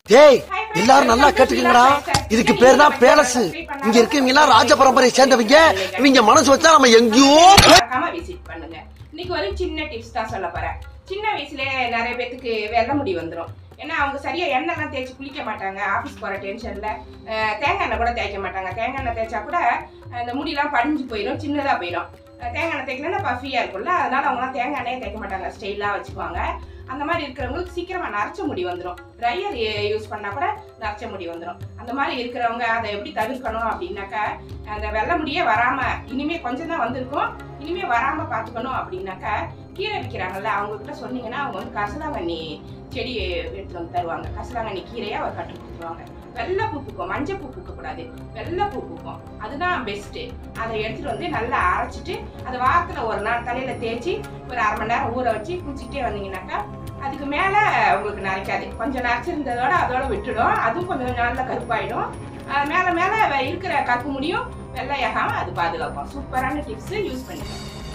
டேய் எல்லாரும் நல்லா கேட்டுக்கங்கடா இதுக்கு பேர் தான் பேலஸ் இங்க இருக்கவங்க எல்லாம் ராஜ பரம்பரையை சேர்ந்தவங்க இவங்க மனசு வச்சா நம்ம எங்கேயோ போ- மறக்காம விசிட் பண்ணுங்க இன்னைக்கு ஒரு சின்ன டிப்ஸ் தான் சொல்ல போறேன் சின்ன வயசுல நிறைய பேத்துக்கு வெள்ளை முடி வந்துடும் ஏன்னா அவங்க சரியா எண்ணெய்லாம் தேய்ச்சி குளிக்க மாட்டாங்க ஆஃபீஸ் போற டென்ஷன்ல அஹ், தேங்காய் எண்ணெய் கூட தேய்க்க மாட்டாங்க தேங்காய் எண்ணெய் தேய்ச்சா கூட அஹ், இந்த முடியெல்லாம் படிஞ்சு போயிடும் சின்னதா போயிடும் அஹ், தேங்காய் எண்ணெய் தேய்க்கலன்னா பஃபியா இருக்கும்ல அதனால அவங்கலாம் தேங்காய் எண்ணெயே தேய்க்க மாட்டாங்க ஸ்டைலா வச்சுக்குவாங்க அந்த மாதிரி இருக்கிறவங்களுக்கு சீக்கிரமா நரைச்ச முடி வந்துடும் ட்ரையர் யூஸ் பண்ணா கூட நரைச்ச முடி வந்துடும் அந்த மாதிரி இருக்கிறவங்க அதை எப்படி தவிர்க்கணும் அப்படின்னாக்கா அந்த வெள்ளை முடியே வராம இனிமே கொஞ்சம் தான் வந்திருக்கும் இனிமே வராம பாத்துக்கணும் அப்படின்னாக்கா கீரை விற்கிறாங்கல்ல அவங்க கிட்ட சொன்னீங்கன்னா அவங்க வந்து கசலாங்கண்ணி செடி எடுத்துட்டு வந்து தருவாங்க கசலாங்கண்ணி கீரையை அவர் கட்டு கொடுத்துருவாங்க வெள்ளை பூ பூக்கும் மஞ்சள் பூ பூக்க கூடாது வெள்ளை பூ பூக்கும் அதுதான் பெஸ்ட் அதை எடுத்துட்டு வந்து நல்லா அரைச்சிட்டு அதை வாரத்துல ஒரு நாள் தலையில தேய்ச்சி ஒரு அரை மணி நேரம் ஊற வச்சு குளிச்சுட்டே வந்தீங்கன்னாக்கா அதுக்கு மேல உங்களுக்கு நரைக்காது கொஞ்சம் நரைச்சிருந்ததோட அதோட விட்டுடும் அதுவும் கொஞ்சம் நல்லா கருப்பாயிடும் அஹ் மேல மேல இருக்கிற கருப்பு முடியும் வெள்ளையாகாம அது பாதுகாக்கும் சூப்பரான டிப்ஸ் யூஸ் பண்ணிக்கலாம்